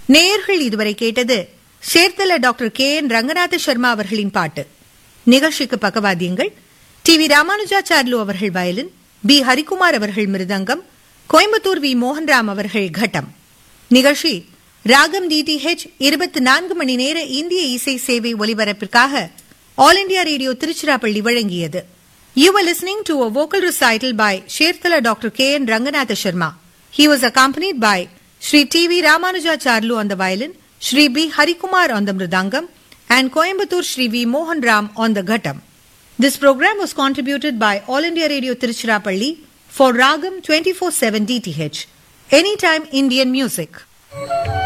நேயர்கள் இதுவரை கேட்டது சேர்த்தல doctor K N Ranganatha Sharma அவர்களின் பாட்டு நிகழ்ச்சிக்கு பக்கவாத்தியங்கள் டி வி ராமானுஜாச்சார்லு அவர்கள் வயலின் பி ஹரிகுமார் அவர்கள் மிருதங்கம் கோயம்புத்தூர் வி மோகன்ராம் அவர்கள் கட்டம் நிகழ்ச்சி ராகம் டிடிஹெச் இருபத்தி நான்கு மணி நேர இந்திய இசை சேவை ஒலிபரப்பிற்காக ஆல் இண்டியா ரேடியோ திருச்சிராப்பள்ளி வழங்கியது You were listening to a vocal recital by Sherthala Dr. K. N. Ranganatha Sharma. He was accompanied by Sri T.V. Ramanujacharlu on the violin, Sri B. Harikumar on the mridangam, and Coimbatore Sri V. Mohan Ram on the ghattam. This program was contributed by All India Radio Tiruchirappalli for Ragam 24/7 DTH. Anytime Indian music.